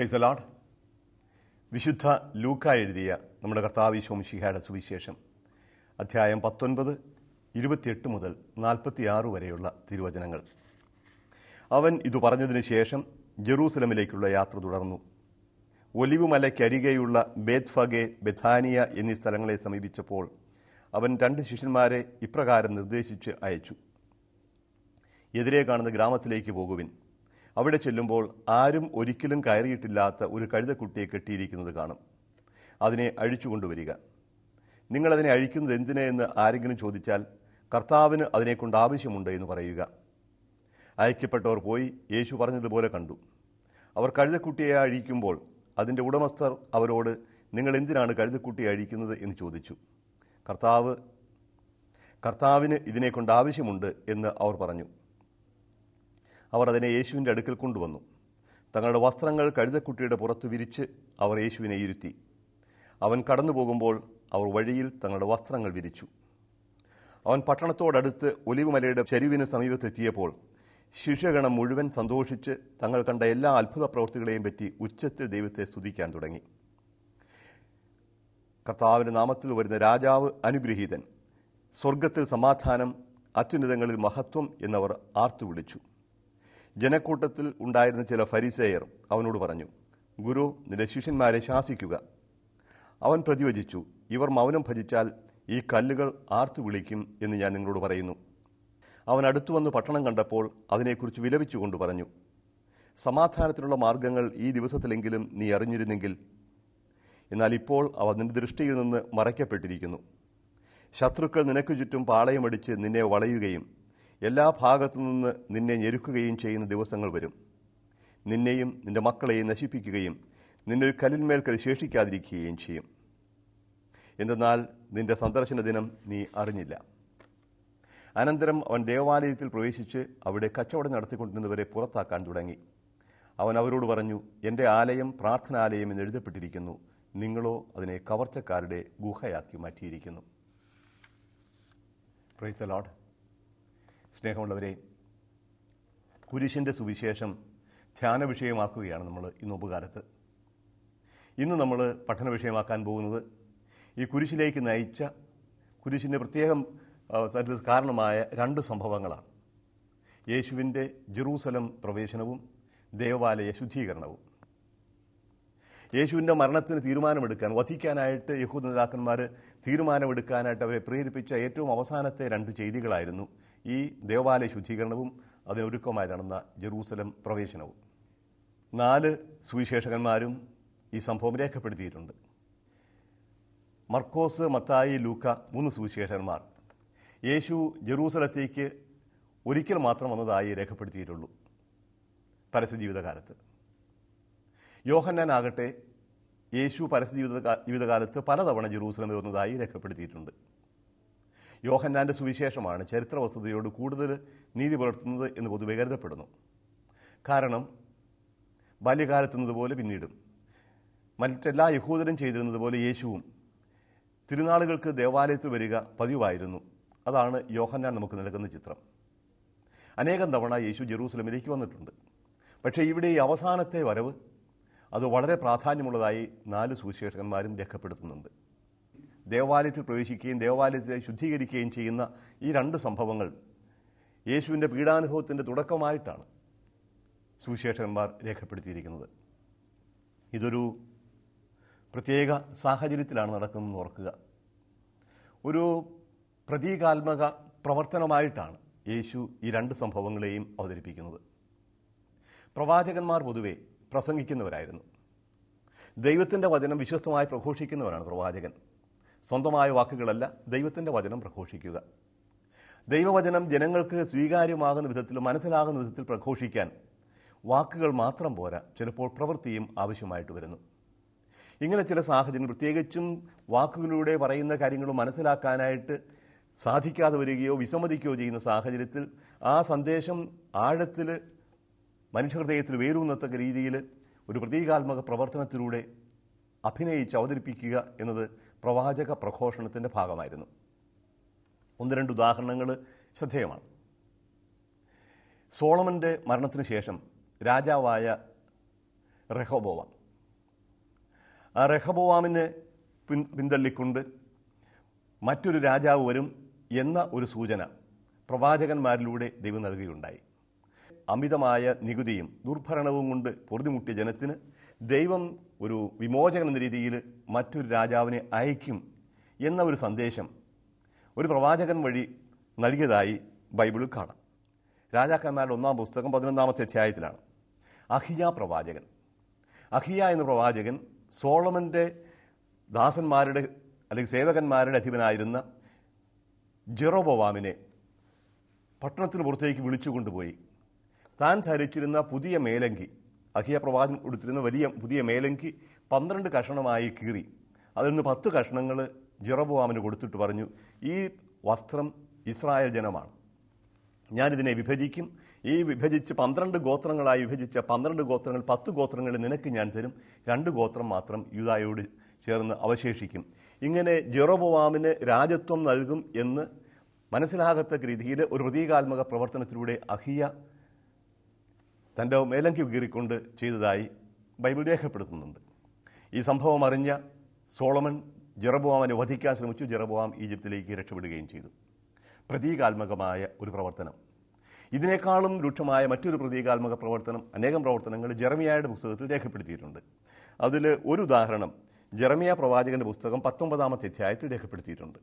price allot വിശുദ്ധ ലൂക്ക എഴുതിയ നമ്മുടെ കർത്താവ് ശോമിഷിഹയുടെ സുവിശേഷം അധ്യായം പത്തൊൻപത് ഇരുപത്തിയെട്ട് മുതൽ നാൽപ്പത്തിയാറ് വരെയുള്ള തിരുവചനങ്ങൾ അവൻ ഇത് പറഞ്ഞതിന് ശേഷം ജെറൂസലമിലേക്കുള്ള യാത്ര തുടർന്നു ഒലിവുമലയ്ക്കരികെയുള്ള ബേത്ഫഗെ ബഥാനിയ എന്നീ സ്ഥലങ്ങളെ സമീപിച്ചപ്പോൾ അവൻ രണ്ട് ശിഷ്യന്മാരെ ഇപ്രകാരം നിർദ്ദേശിച്ച് അയച്ചു എതിരെ കാണുന്ന ഗ്രാമത്തിലേക്ക് പോകുവിൻ അവിടെ ചെല്ലുമ്പോൾ ആരും ഒരിക്കലും കയറിയിട്ടില്ലാത്ത ഒരു കഴുതക്കുട്ടിയെ കെട്ടിയിരിക്കുന്നത് കാണും അതിനെ അഴിച്ചുകൊണ്ടുവരിക നിങ്ങളതിനെ അഴിക്കുന്നത് എന്തിനെ എന്ന് ആരെങ്കിലും ചോദിച്ചാൽ കർത്താവിന് അതിനെക്കൊണ്ട് ആവശ്യമുണ്ട് എന്ന് പറയുക അയക്കപ്പെട്ടവർ പോയി യേശു പറഞ്ഞതുപോലെ കണ്ടു അവർ കഴുതക്കുട്ടിയെ അഴിക്കുമ്പോൾ അതിൻ്റെ ഉടമസ്ഥർ അവരോട് നിങ്ങൾ എന്തിനാണ് കഴുതക്കുട്ടിയെ അഴിക്കുന്നത് എന്ന് ചോദിച്ചു കർത്താവ് കർത്താവിന് ഇതിനെക്കൊണ്ട് ആവശ്യമുണ്ട് എന്ന് അവർ പറഞ്ഞു അവർ അതിനെ യേശുവിൻ്റെ അടുക്കൽ കൊണ്ടുവന്നു തങ്ങളുടെ വസ്ത്രങ്ങൾ കഴുതക്കുട്ടിയുടെ പുറത്ത് വിരിച്ച് അവർ യേശുവിനെ ഇരുത്തി അവൻ കടന്നു പോകുമ്പോൾ അവർ വഴിയിൽ തങ്ങളുടെ വസ്ത്രങ്ങൾ വിരിച്ചു അവൻ പട്ടണത്തോടടുത്ത് ഒലിവുമലയുടെ ചരിവിന് സമീപത്തെത്തിയപ്പോൾ ശിഷ്യഗണം മുഴുവൻ സന്തോഷിച്ച് തങ്ങൾ കണ്ട എല്ലാ അത്ഭുത പ്രവൃത്തികളെയും പറ്റി ഉച്ചത്തിൽ ദൈവത്തെ സ്തുതിക്കാൻ തുടങ്ങി കർത്താവിൻ്റെ നാമത്തിൽ വരുന്ന രാജാവ് അനുഗ്രഹീതൻ സ്വർഗത്തിൽ സമാധാനം അത്യുന്നതങ്ങളിൽ മഹത്വം എന്നവർ ആർത്തു വിളിച്ചു ജനക്കൂട്ടത്തിൽ ഉണ്ടായിരുന്ന ചില ഫരിസേയർ അവനോട് പറഞ്ഞു ഗുരു നിന്റെ ശിഷ്യന്മാരെ ശാസിക്കുക അവൻ പ്രതിവചിച്ചു ഇവർ മൗനം ഭജിച്ചാൽ ഈ കല്ലുകൾ ആർത്തു വിളിക്കും എന്ന് ഞാൻ നിങ്ങളോട് പറയുന്നു അവൻ അടുത്തു വന്ന് പട്ടണം കണ്ടപ്പോൾ അതിനെക്കുറിച്ച് വിലപിച്ചുകൊണ്ട് പറഞ്ഞു സമാധാനത്തിനുള്ള മാർഗങ്ങൾ ഈ ദിവസത്തിലെങ്കിലും നീ അറിഞ്ഞിരുന്നെങ്കിൽ എന്നാൽ ഇപ്പോൾ അവ നിന്റെ ദൃഷ്ടിയിൽ നിന്ന് മറയ്ക്കപ്പെട്ടിരിക്കുന്നു ശത്രുക്കൾ നിനക്ക് ചുറ്റും പാളയമടിച്ച് നിന്നെ വളയുകയും എല്ലാ ഭാഗത്തു നിന്ന് നിന്നെ ഞെരുക്കുകയും ചെയ്യുന്ന ദിവസങ്ങൾ വരും നിന്നെയും നിന്റെ മക്കളെയും നശിപ്പിക്കുകയും നിന്നിൽ കല്ലിന്മേൽ കൽ ശേഷിക്കാതിരിക്കുകയും ചെയ്യും എന്തെന്നാൽ നിന്റെ സന്ദർശന ദിനം നീ അറിഞ്ഞില്ല അനന്തരം അവൻ ദേവാലയത്തിൽ പ്രവേശിച്ച് അവിടെ കച്ചവടം നടത്തിക്കൊണ്ടിരുന്നവരെ പുറത്താക്കാൻ തുടങ്ങി അവൻ അവരോട് പറഞ്ഞു എൻ്റെ ആലയം പ്രാർത്ഥനാലയം എന്ന് എഴുതപ്പെട്ടിരിക്കുന്നു നിങ്ങളോ അതിനെ കവർച്ചക്കാരുടെ ഗുഹയാക്കി മാറ്റിയിരിക്കുന്നു പ്രൈസ് ലോഡ് സ്നേഹമുള്ളവരെ കുരിശിൻ്റെ സുവിശേഷം ധ്യാന വിഷയമാക്കുകയാണ് നമ്മൾ ഇന്ന് ഉപകാരത്ത് ഇന്ന് നമ്മൾ പഠന വിഷയമാക്കാൻ പോകുന്നത് ഈ കുരിശിലേക്ക് നയിച്ച കുരിശിൻ്റെ പ്രത്യേകം ആ, സ- കാരണമായ രണ്ട് സംഭവങ്ങളാണ് യേശുവിൻ്റെ ജെറൂസലം പ്രവേശനവും ദേവാലയ ശുദ്ധീകരണവും യേശുവിൻ്റെ മരണത്തിന് തീരുമാനമെടുക്കാൻ വധിക്കാനായിട്ട് യഹൂദ നേതാക്കന്മാർ തീരുമാനമെടുക്കാനായിട്ട് അവരെ പ്രേരിപ്പിച്ച ഏറ്റവും അവസാനത്തെ രണ്ട് ചെയ്തികളായിരുന്നു ഈ ദേവാലയ ശുദ്ധീകരണവും അതിനൊരുക്കമായി നടന്ന ജെറൂസലം പ്രവേശനവും നാല് സുവിശേഷകന്മാരും ഈ സംഭവം രേഖപ്പെടുത്തിയിട്ടുണ്ട് മർക്കോസ് മത്തായി ലൂക്ക മൂന്ന് സുവിശേഷകന്മാർ യേശു ജെറൂസലത്തേക്ക് ഒരിക്കൽ മാത്രം വന്നതായി രേഖപ്പെടുത്തിയിട്ടുള്ളൂ പരസ്യജീവിതകാലത്ത് യോഹന്നാനാകട്ടെ യേശു പരസ്യജീവിത ജീവിതകാലത്ത് പലതവണ ജെറൂസലമിൽ വന്നതായി രേഖപ്പെടുത്തിയിട്ടുണ്ട് യോഹന്നാൻ്റെ സുവിശേഷമാണ് ചരിത്ര വസ്തുതയോട് കൂടുതൽ നീതി പുലർത്തുന്നത് എന്ന് പൊതുവെ കരുതപ്പെടുന്നു കാരണം ബാല്യകാലത്തുന്നതുപോലെ പിന്നീടും മറ്റെല്ലാ യഹൂദരും ചെയ്തിരുന്നത് പോലെ യേശുവും തിരുനാളുകൾക്ക് ദേവാലയത്തിൽ വരിക പതിവായിരുന്നു അതാണ് യോഹന്നാൻ നമുക്ക് നൽകുന്ന ചിത്രം അനേകം തവണ യേശു ജെറൂസലമിലേക്ക് വന്നിട്ടുണ്ട് പക്ഷേ ഇവിടെ ഈ അവസാനത്തെ വരവ് അത് വളരെ പ്രാധാന്യമുള്ളതായി നാല് സുവിശേഷകന്മാരും രേഖപ്പെടുത്തുന്നുണ്ട് ദേവാലയത്തിൽ പ്രവേശിക്കുകയും ദേവാലയത്തെ ശുദ്ധീകരിക്കുകയും ചെയ്യുന്ന ഈ രണ്ട് സംഭവങ്ങൾ യേശുവിൻ്റെ പീഡാനുഭവത്തിൻ്റെ തുടക്കമായിട്ടാണ് സുവിശേഷകന്മാർ രേഖപ്പെടുത്തിയിരിക്കുന്നത് ഇതൊരു പ്രത്യേക സാഹചര്യത്തിലാണ് നടക്കുന്നതെന്ന് ഓർക്കുക ഒരു പ്രതീകാത്മക പ്രവർത്തനമായിട്ടാണ് യേശു ഈ രണ്ട് സംഭവങ്ങളെയും അവതരിപ്പിക്കുന്നത് പ്രവാചകന്മാർ പൊതുവെ പ്രസംഗിക്കുന്നവരായിരുന്നു ദൈവത്തിൻ്റെ വചനം വിശ്വസ്തമായി പ്രഘോഷിക്കുന്നവരാണ് പ്രവാചകൻ സ്വന്തമായ വാക്കുകളല്ല ദൈവത്തിൻ്റെ വചനം പ്രഘോഷിക്കുക ദൈവവചനം ജനങ്ങൾക്ക് സ്വീകാര്യമാകുന്ന വിധത്തിൽ മനസ്സിലാകുന്ന വിധത്തിൽ പ്രഘോഷിക്കാൻ വാക്കുകൾ മാത്രം പോരാ ചിലപ്പോൾ പ്രവൃത്തിയും ആവശ്യമായിട്ട് വരുന്നു ഇങ്ങനെ ചില സാഹചര്യങ്ങൾ പ്രത്യേകിച്ചും വാക്കുകളിലൂടെ പറയുന്ന കാര്യങ്ങൾ മനസ്സിലാക്കാനായിട്ട് സാധിക്കാതെ വരികയോ വിസമ്മതിക്കുകയോ ചെയ്യുന്ന സാഹചര്യത്തിൽ ആ സന്ദേശം ആഴത്തിൽ മനുഷ്യഹൃദയത്തിൽ വേരൂന്നത്തക്ക രീതിയിൽ ഒരു പ്രതീകാത്മക പ്രവർത്തനത്തിലൂടെ അഭിനയിച്ച് അവതരിപ്പിക്കുക എന്നത് പ്രവാചക പ്രഘോഷണത്തിൻ്റെ ഭാഗമായിരുന്നു ഒന്ന് രണ്ട് ഉദാഹരണങ്ങൾ ശ്രദ്ധേയമാണ് സോളമൻ്റെ മരണത്തിന് ശേഷം രാജാവായ റെഹോബോവ ആ റെഹബോവാമിനെ പിൻ പിന്തള്ളിക്കൊണ്ട് മറ്റൊരു രാജാവ് വരും എന്ന ഒരു സൂചന പ്രവാചകന്മാരിലൂടെ ദൈവം നൽകുകയുണ്ടായി അമിതമായ നികുതിയും ദുർഭരണവും കൊണ്ട് പൊറുതിമുട്ടിയ ജനത്തിന് ദൈവം ഒരു വിമോചകൻ എന്ന രീതിയിൽ മറ്റൊരു രാജാവിനെ അയക്കും എന്ന ഒരു സന്ദേശം ഒരു പ്രവാചകൻ വഴി നൽകിയതായി ബൈബിളിൽ കാണാം രാജാക്കന്മാരുടെ ഒന്നാം പുസ്തകം പതിനൊന്നാമത്തെ അധ്യായത്തിലാണ് അഹിയ പ്രവാചകൻ അഹിയ എന്ന പ്രവാചകൻ സോളമൻ്റെ ദാസന്മാരുടെ അല്ലെങ്കിൽ സേവകന്മാരുടെ അധിപനായിരുന്ന ജെറോബോവാമിനെ പട്ടണത്തിന് പുറത്തേക്ക് വിളിച്ചു കൊണ്ടുപോയി താൻ ധരിച്ചിരുന്ന പുതിയ മേലങ്കി അഹിയ പ്രവാചകൻ കൊടുത്തിരുന്ന വലിയ പുതിയ മേലങ്കി പന്ത്രണ്ട് കഷണമായി കീറി അതിൽ നിന്ന് പത്ത് കഷണങ്ങൾ ജെറോബോവാമിന് കൊടുത്തിട്ട് പറഞ്ഞു ഈ വസ്ത്രം ഇസ്രായേൽ ജനമാണ് ഞാനിതിനെ വിഭജിക്കും ഈ വിഭജിച്ച് പന്ത്രണ്ട് ഗോത്രങ്ങളായി വിഭജിച്ച പന്ത്രണ്ട് ഗോത്രങ്ങൾ പത്ത് ഗോത്രങ്ങൾ നിനക്ക് ഞാൻ തരും രണ്ട് ഗോത്രം മാത്രം യൂതായോട് ചേർന്ന് അവശേഷിക്കും ഇങ്ങനെ ജെറോബോവാമിന് രാജ്യത്വം നൽകും എന്ന് മനസ്സിലാകത്തക്ക രീതിയിൽ ഒരു പ്രതീകാത്മക പ്രവർത്തനത്തിലൂടെ അഹിയ തൻ്റെ മേലങ്കി കീറിക്കൊണ്ട് ചെയ്തതായി ബൈബിൾ രേഖപ്പെടുത്തുന്നുണ്ട് ഈ സംഭവം അറിഞ്ഞ സോളമൻ ജെറബോവാമിനെ വധിക്കാൻ ശ്രമിച്ചു ജെറബോവാം ഈജിപ്തിലേക്ക് രക്ഷപ്പെടുകയും ചെയ്തു പ്രതീകാത്മകമായ ഒരു പ്രവർത്തനം ഇതിനേക്കാളും രൂക്ഷമായ മറ്റൊരു പ്രതീകാത്മക പ്രവർത്തനം അനേകം പ്രവർത്തനങ്ങൾ ജെറമിയായുടെ പുസ്തകത്തിൽ രേഖപ്പെടുത്തിയിട്ടുണ്ട് അതിൽ ഒരു ഉദാഹരണം ജെറമിയ പ്രവാചകന്റെ പുസ്തകം പത്തൊമ്പതാമത്തെ അധ്യായത്തിൽ രേഖപ്പെടുത്തിയിട്ടുണ്ട്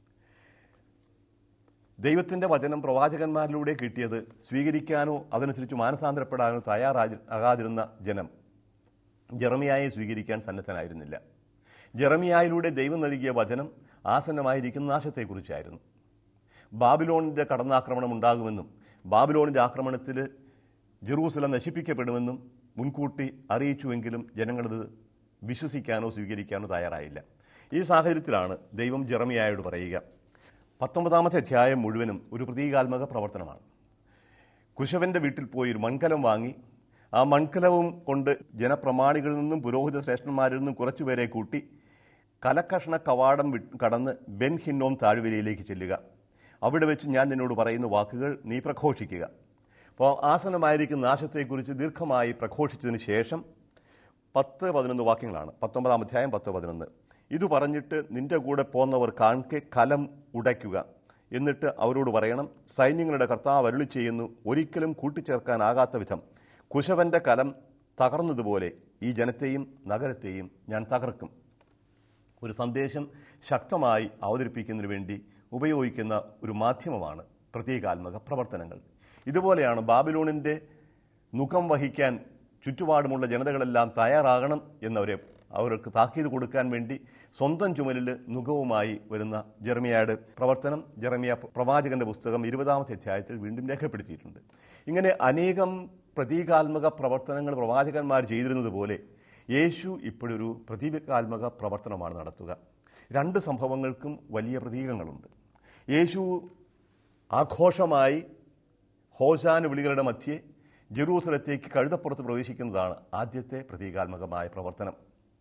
ദൈവത്തിൻ്റെ വചനം പ്രവാചകന്മാരിലൂടെ കിട്ടിയത് സ്വീകരിക്കാനോ അതനുസരിച്ച് മാനസാന്തരപ്പെടാനോ തയ്യാറാകാതിരുന്ന ജനം ജെറമിയായെ സ്വീകരിക്കാൻ സന്നദ്ധനായിരുന്നില്ല ജെറമിയായിലൂടെ ദൈവം നൽകിയ വചനം ആസന്നമായിരിക്കുന്ന നാശത്തെക്കുറിച്ചായിരുന്നു ബാബിലോണിൻ്റെ കടന്നാക്രമണം ഉണ്ടാകുമെന്നും ബാബിലോണിൻ്റെ ആക്രമണത്തിൽ ജെറൂസലം നശിപ്പിക്കപ്പെടുമെന്നും മുൻകൂട്ടി അറിയിച്ചുവെങ്കിലും ജനങ്ങളത് വിശ്വസിക്കാനോ സ്വീകരിക്കാനോ തയ്യാറായില്ല ഈ സാഹചര്യത്തിലാണ് ദൈവം ജെറമിയായോട് പറയുക പത്തൊമ്പതാമത്തെ അധ്യായം മുഴുവനും ഒരു പ്രതീകാത്മക പ്രവർത്തനമാണ് കുശവന്റെ വീട്ടിൽ പോയി ഒരു മൺകലം വാങ്ങി ആ മൺകലവും കൊണ്ട് ജനപ്രമാണികളിൽ നിന്നും പുരോഹിത ശ്രേഷ്ഠന്മാരിൽ നിന്നും കുറച്ചുപേരെ കൂട്ടി കലക്കഷണ കവാടം വിട്ട് കടന്ന് ബെൻ ഹിന്നോം താഴ്വരയിലേക്ക് ചെല്ലുക അവിടെ വെച്ച് ഞാൻ നിന്നോട് പറയുന്ന വാക്കുകൾ നീ പ്രഘോഷിക്കുക അപ്പോൾ ആസനമായിരിക്കുന്ന നാശത്തെക്കുറിച്ച് ദീർഘമായി പ്രഘോഷിച്ചതിന് ശേഷം പത്ത് പതിനൊന്ന് വാക്യങ്ങളാണ് പത്തൊമ്പതാം അധ്യായം പത്ത് പതിനൊന്ന് ഇത് പറഞ്ഞിട്ട് നിന്റെ കൂടെ പോന്നവർ കാൺകെ കലം ഉടയ്ക്കുക എന്നിട്ട് അവരോട് പറയണം സൈന്യങ്ങളുടെ കർത്താവ് അരുളി ചെയ്യുന്നു ഒരിക്കലും കൂട്ടിച്ചേർക്കാനാകാത്ത വിധം കുശവന്റെ കലം തകർന്നതുപോലെ ഈ ജനത്തെയും നഗരത്തെയും ഞാൻ തകർക്കും ഒരു സന്ദേശം ശക്തമായി അവതരിപ്പിക്കുന്നതിന് വേണ്ടി ഉപയോഗിക്കുന്ന ഒരു മാധ്യമമാണ് പ്രതീകാത്മക പ്രവർത്തനങ്ങൾ ഇതുപോലെയാണ് ബാബിലോണിൻ്റെ മുഖം വഹിക്കാൻ ചുറ്റുപാടുമുള്ള ജനതകളെല്ലാം തയ്യാറാകണം എന്നവരെ അവർക്ക് താക്കീത് കൊടുക്കാൻ വേണ്ടി സ്വന്തം ചുമലിൽ മുഖവുമായി വരുന്ന ജെറമിയയുടെ പ്രവർത്തനം ജെറമിയ പ്രവാചകന്റെ പുസ്തകം ഇരുപതാമത്തെ അധ്യായത്തിൽ വീണ്ടും രേഖപ്പെടുത്തിയിട്ടുണ്ട് ഇങ്ങനെ അനേകം പ്രതീകാത്മക പ്രവർത്തനങ്ങൾ പ്രവാചകന്മാർ ചെയ്തിരുന്നത് പോലെ യേശു ഇപ്പോഴൊരു പ്രതീകാത്മക പ്രവർത്തനമാണ് നടത്തുക രണ്ട് സംഭവങ്ങൾക്കും വലിയ പ്രതീകങ്ങളുണ്ട് യേശു ആഘോഷമായി ഹോശാന വിളികളുടെ മധ്യേ ജെറൂസലത്തേക്ക് കഴുതപ്പുറത്ത് പ്രവേശിക്കുന്നതാണ് ആദ്യത്തെ പ്രതീകാത്മകമായ പ്രവർത്തനം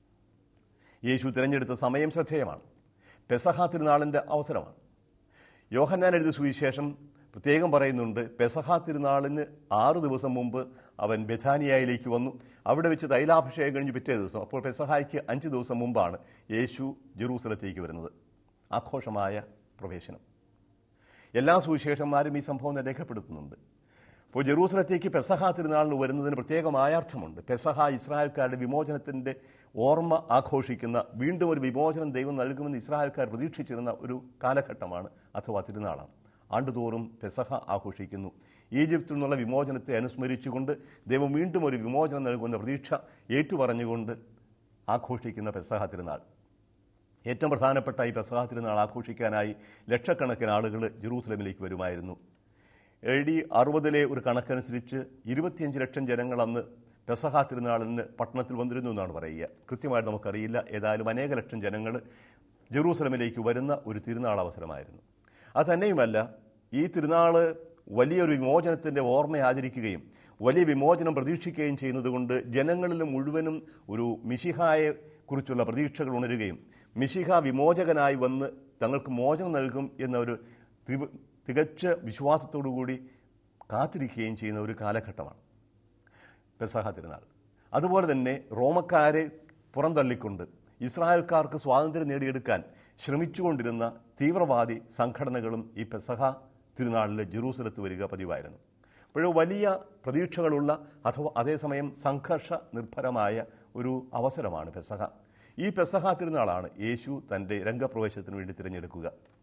യേശു തിരഞ്ഞെടുത്ത സമയം ശ്രദ്ധേയമാണ് പെസഹ തിരുനാളിൻ്റെ അവസരമാണ് യോഹന്നാൻ എഴുതിയ സുവിശേഷം പ്രത്യേകം പറയുന്നുണ്ട് പെസഹ തിരുനാളിന് ആറു ദിവസം മുമ്പ് അവൻ ബഥാനിയയിലേക്ക് വന്നു അവിടെ വെച്ച് തൈലാഭിഷേകം കഴിഞ്ഞ് പിറ്റേ ദിവസം അപ്പോൾ പെസഹായ്ക്ക് അഞ്ച് ദിവസം മുമ്പാണ് യേശു ജെറൂസലത്തേക്ക് വരുന്നത് ആഘോഷമായ പ്രവേശനം എല്ലാ സുവിശേഷന്മാരും ഈ സംഭവം രേഖപ്പെടുത്തുന്നുണ്ട് അപ്പോൾ ജെറൂസലത്തേക്ക് പെസഹ തിരുനാളിന് വരുന്നതിന് പ്രത്യേകമായ അർത്ഥമുണ്ട് പെസഹ ഇസ്രായേൽക്കാരുടെ വിമോചനത്തിൻ്റെ ഓർമ്മ ആഘോഷിക്കുന്ന വീണ്ടും ഒരു വിമോചനം ദൈവം നൽകുമെന്ന് ഇസ്രായേൽക്കാർ പ്രതീക്ഷിച്ചിരുന്ന ഒരു കാലഘട്ടമാണ് അഥവാ തിരുനാളാണ് ആണ്ടുതോറും പെസഹ ആഘോഷിക്കുന്നു ഈജിപ്തിൽ നിന്നുള്ള വിമോചനത്തെ അനുസ്മരിച്ചുകൊണ്ട് ദൈവം വീണ്ടും ഒരു വിമോചനം നൽകുന്ന പ്രതീക്ഷ ഏറ്റുപറഞ്ഞുകൊണ്ട് ആഘോഷിക്കുന്ന പെസഹ തിരുനാൾ ഏറ്റവും പ്രധാനപ്പെട്ട ഈ പെസഹ തിരുനാൾ ആഘോഷിക്കാനായി ലക്ഷക്കണക്കിന് ആളുകൾ ജെറൂസലമിലേക്ക് വരുമായിരുന്നു എ ഡി അറുപതിലെ ഒരു കണക്കനുസരിച്ച് ഇരുപത്തിയഞ്ച് ലക്ഷം ജനങ്ങൾ അന്ന് പെസഹ തിരുനാളിന് പട്ടണത്തിൽ വന്നിരുന്നു എന്നാണ് പറയുക കൃത്യമായിട്ട് നമുക്കറിയില്ല ഏതായാലും അനേക ലക്ഷം ജനങ്ങൾ ജെറൂസലമിലേക്ക് വരുന്ന ഒരു തിരുനാൾ അവസരമായിരുന്നു അത് തന്നെയുമല്ല ഈ തിരുനാൾ വലിയൊരു വിമോചനത്തിൻ്റെ ഓർമ്മ ആചരിക്കുകയും വലിയ വിമോചനം പ്രതീക്ഷിക്കുകയും ചെയ്യുന്നതുകൊണ്ട് ജനങ്ങളിൽ മുഴുവനും ഒരു മിശിഹായെ കുറിച്ചുള്ള പ്രതീക്ഷകൾ ഉണരുകയും മിശിഹ വിമോചകനായി വന്ന് തങ്ങൾക്ക് മോചനം നൽകും എന്ന ഒരു തിവ- തികച്ച വിശ്വാസത്തോടുകൂടി കാത്തിരിക്കുകയും ചെയ്യുന്ന ഒരു കാലഘട്ടമാണ് പെസഹ തിരുനാൾ അതുപോലെ തന്നെ റോമക്കാരെ പുറന്തള്ളിക്കൊണ്ട് ഇസ്രായേൽക്കാർക്ക് സ്വാതന്ത്ര്യം നേടിയെടുക്കാൻ ശ്രമിച്ചുകൊണ്ടിരുന്ന തീവ്രവാദി സംഘടനകളും ഈ പെസഹ തിരുനാളിൽ ജെറൂസലത്ത് വരിക പതിവായിരുന്നു അപ്പോഴും വലിയ പ്രതീക്ഷകളുള്ള അഥവാ അതേസമയം സംഘർഷ നിർഭരമായ ഒരു അവസരമാണ് പെസഹ ഈ പെസഹ തിരുനാളാണ് യേശു തൻ്റെ രംഗപ്രവേശത്തിന് വേണ്ടി തിരഞ്ഞെടുക്കുക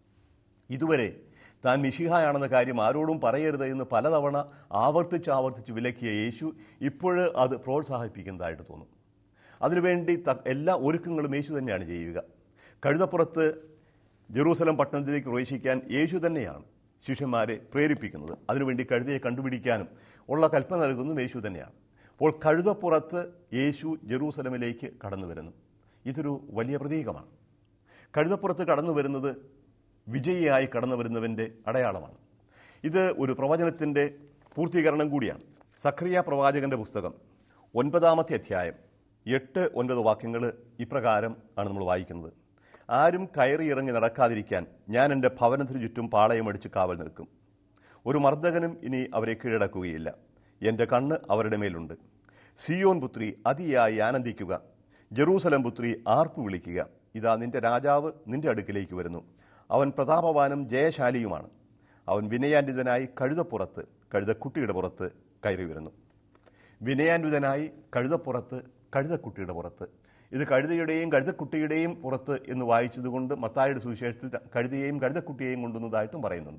ഇതുവരെ താൻ മിശിഹായാണെന്ന കാര്യം ആരോടും പറയരുത് എന്ന് പലതവണ ആവർത്തിച്ച് ആവർത്തിച്ച് വിലക്കിയ യേശു ഇപ്പോൾ അത് പ്രോത്സാഹിപ്പിക്കുന്നതായിട്ട് തോന്നും അതിനുവേണ്ടി ത- എല്ലാ ഒരുക്കങ്ങളും യേശു തന്നെയാണ് ചെയ്യുക കഴുതപ്പുറത്ത് ജെറൂസലം പട്ടണത്തിലേക്ക് പ്രവേശിക്കാൻ യേശു തന്നെയാണ് ശിഷ്യന്മാരെ പ്രേരിപ്പിക്കുന്നത് അതിനുവേണ്ടി കഴുതയെ കണ്ടുപിടിക്കാനും ഉള്ള കൽപ്പന നൽകുന്നതും യേശു തന്നെയാണ് അപ്പോൾ കഴുതപ്പുറത്ത് യേശു ജെറൂസലമിലേക്ക് കടന്നു വരുന്നു ഇതൊരു വലിയ പ്രതീകമാണ് കഴുതപ്പുറത്ത് കടന്നു വരുന്നത് വിജയിയായി കടന്നു വരുന്നവൻ്റെ അടയാളമാണ് ഇത് ഒരു പ്രവചനത്തിൻ്റെ പൂർത്തീകരണം കൂടിയാണ് സഖറിയ പ്രവാചകന്റെ പുസ്തകം ഒൻപതാമത്തെ അധ്യായം എട്ട് ഒൻപത് വാക്യങ്ങൾ ഇപ്രകാരം ആണ് നമ്മൾ വായിക്കുന്നത് ആരും കയറി ഇറങ്ങി നടക്കാതിരിക്കാൻ ഞാൻ എൻ്റെ ഭവനത്തിന് ചുറ്റും പാളയമടിച്ച് കാവൽ നിൽക്കും ഒരു മർദ്ദകനും ഇനി അവരെ കീഴടക്കുകയില്ല എൻ്റെ കണ്ണ് അവരുടെ മേലുണ്ട് സിയോൻ പുത്രി അതിയായി ആനന്ദിക്കുക ജെറൂസലം പുത്രി ആർപ്പ് വിളിക്കുക ഇതാ നിന്റെ രാജാവ് നിന്റെ അടുക്കിലേക്ക് വരുന്നു അവൻ പ്രതാപവാനും ജയശാലിയുമാണ് അവൻ വിനയാന്വിതനായി കഴുതപ്പുറത്ത് കഴുതക്കുട്ടിയുടെ പുറത്ത് കയറി വരുന്നു വിനയാന്വിതനായി കഴുതപ്പുറത്ത് കഴുതക്കുട്ടിയുടെ പുറത്ത് ഇത് കഴുതയുടെയും കഴുതക്കുട്ടിയുടെയും പുറത്ത് എന്ന് വായിച്ചതുകൊണ്ട് മത്തായുടെ സുവിശേഷത്തിൽ കഴുതയെയും കഴുതക്കുട്ടിയെയും കൊണ്ടുവന്നതായിട്ടും പറയുന്നുണ്ട്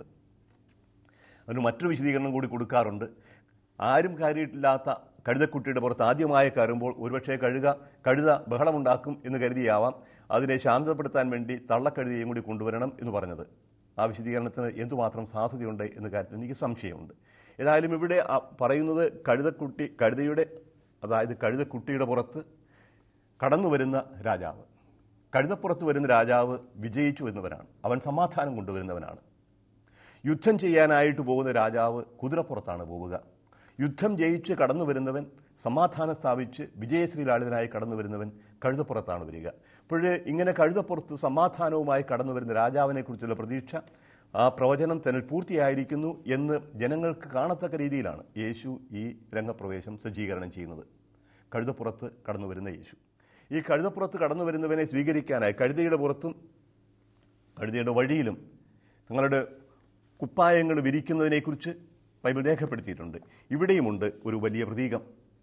അതിന് മറ്റൊരു വിശദീകരണം കൂടി കൊടുക്കാറുണ്ട് ആരും കയറിയിട്ടില്ലാത്ത കഴുതക്കുട്ടിയുടെ പുറത്ത് ആദ്യമായി കയറുമ്പോൾ ഒരുപക്ഷെ കഴുക കഴുത ബഹളമുണ്ടാക്കും എന്ന് കരുതിയാവാം അതിനെ ശാന്തപ്പെടുത്താൻ വേണ്ടി തള്ളക്കഴുതയും കൂടി കൊണ്ടുവരണം എന്ന് പറഞ്ഞത് ആ വിശദീകരണത്തിന് എന്തുമാത്രം സാധ്യതയുണ്ട് എന്ന കാര്യത്തിൽ എനിക്ക് സംശയമുണ്ട് ഏതായാലും ഇവിടെ ആ പറയുന്നത് കഴുതക്കുട്ടി കഴുതയുടെ അതായത് കഴുതക്കുട്ടിയുടെ പുറത്ത് കടന്നു വരുന്ന രാജാവ് കഴുതപ്പുറത്ത് വരുന്ന രാജാവ് വിജയിച്ചു എന്നവനാണ് അവൻ സമാധാനം കൊണ്ടുവരുന്നവനാണ് യുദ്ധം ചെയ്യാനായിട്ട് പോകുന്ന രാജാവ് കുതിരപ്പുറത്താണ് പോവുക യുദ്ധം ജയിച്ച് കടന്നു വരുന്നവൻ സമാധാനം സ്ഥാപിച്ച് വിജയശ്രീലാളിതനായി കടന്നു വരുന്നവൻ കഴുതപ്പുറത്താണ് വരിക അപ്പോഴ് ഇങ്ങനെ കഴുതപ്പുറത്ത് സമാധാനവുമായി കടന്നു വരുന്ന രാജാവിനെ കുറിച്ചുള്ള പ്രതീക്ഷ ആ പ്രവചനം തന്നിൽ പൂർത്തിയായിരിക്കുന്നു എന്ന് ജനങ്ങൾക്ക് കാണത്തക്ക രീതിയിലാണ് യേശു ഈ രംഗപ്രവേശം സജ്ജീകരണം ചെയ്യുന്നത് കഴുതപ്പുറത്ത് കടന്നു വരുന്ന യേശു ഈ കഴുതപ്പുറത്ത് കടന്നു വരുന്നവനെ സ്വീകരിക്കാനായി കഴുതയുടെ പുറത്തും കഴുതയുടെ വഴിയിലും തങ്ങളുടെ കുപ്പായങ്ങൾ വിരിക്കുന്നതിനെക്കുറിച്ച് ബൈബിൾ രേഖപ്പെടുത്തിയിട്ടുണ്ട് ഇവിടെയുമുണ്ട് ഒരു വലിയ പ്രതീകം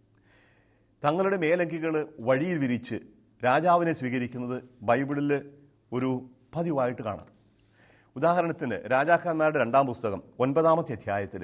തങ്ങളുടെ മേലങ്കികൾ വഴിയിൽ വിരിച്ച് രാജാവിനെ സ്വീകരിക്കുന്നത് ബൈബിളിൽ ഒരു പതിവായിട്ട് കാണാം ഉദാഹരണത്തിന് രാജാക്കന്മാരുടെ രണ്ടാം പുസ്തകം ഒൻപതാമത്തെ അധ്യായത്തിൽ